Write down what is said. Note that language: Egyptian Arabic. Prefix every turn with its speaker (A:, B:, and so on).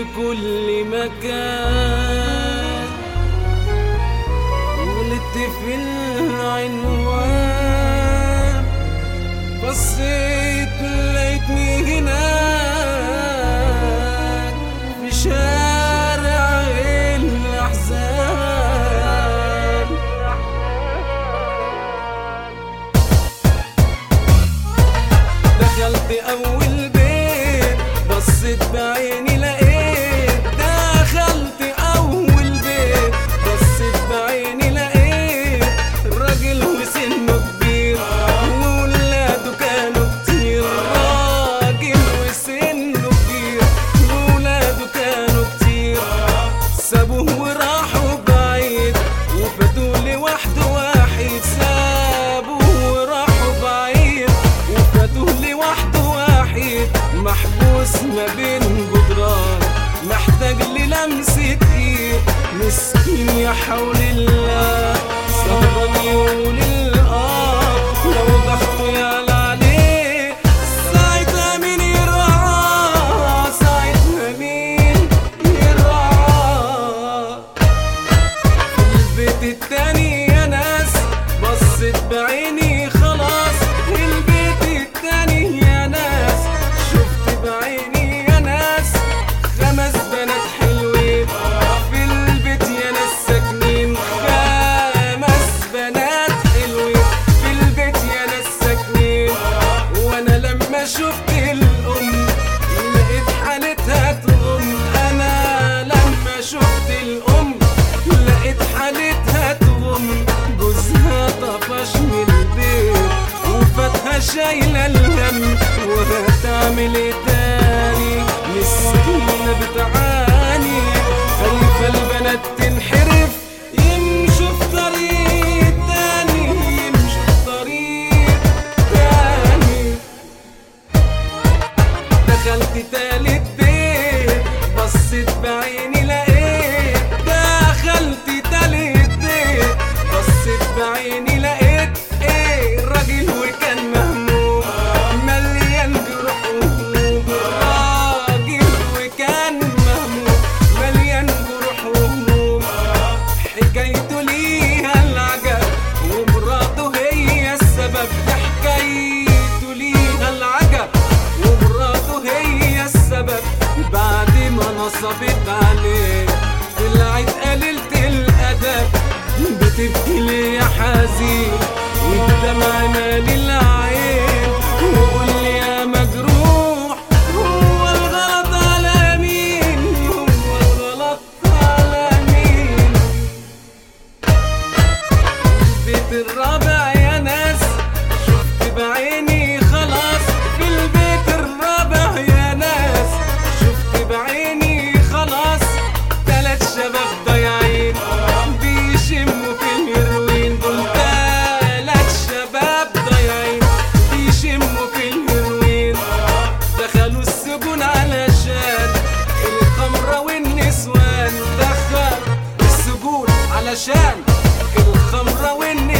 A: كل مكان غلطت في العنوان بصيت لقيتني هناك في شارع الأحزان دخلت أول بيت بصيت بعيني لقيت دخلت أول بيت بصيت بعيني لقيت راجل وسنه كبير وولاده كانوا كتير راجل وسنه كبير وولاده كانوا كتير سابوه وراحوا بعيد وفاتوا لوحده واحد سابوه وراحوا بعيد وفاتوا لوحده واحد محبوس ما بين جدران محتاج للمسة ايد مسكين يا حول الله سهران يقول الآه لو ضغطه يعلى عليه ساعتها مين يرعاه ساعتها مين يرعاه البيت التاني يا ناس بصيت بعيني خلاص البيت التاني يا ناس شفت بعيني يا ناس خمس بنات حلوين في البيت يا ناس ساكنين خمس بنات حلوين في البيت يا ناس ساكنين وانا لما شفت الام لقيت حالتها تغم انا لما شفت الام لقيت حالتها تغم جوزها طفش من البيت وفاتها شايلة الهم وهتعمل ايه تاني مسكينة بتعاني خايفة البنات تنحرف يمشوا في طريق تاني يمشوا في طريق تاني دخلت تالت بيت بصيت بعيني لقيت دخلت تالت بيت بصيت بعيني لقيت ايه الراجل وكان مهموم مليان جروح وهموم راجل وكان مهموم مليان جروح وهموم حكايته ليها العجب ومراته هي السبب في حكايته ليها العجب ومراته هي السبب بعد ما نصبت عليه طلعت قليلة الأدب بتبكي ليه يا حزين والدمع مال العين وقول لي يا مجروح هو الغلط على مين هو الغلط على مين البيت الرابع يا ناس شفت بعيني خلاص في البيت الرابع يا ناس شفت بعيني خلاص تلات شباب ضايعين بيشموا في الهيروين دول تلات شباب ضايعين بيشموا في الهيروين دخلوا السجون علشان الخمرة والنسوان دخل السجون علشان الخمرة والنسوان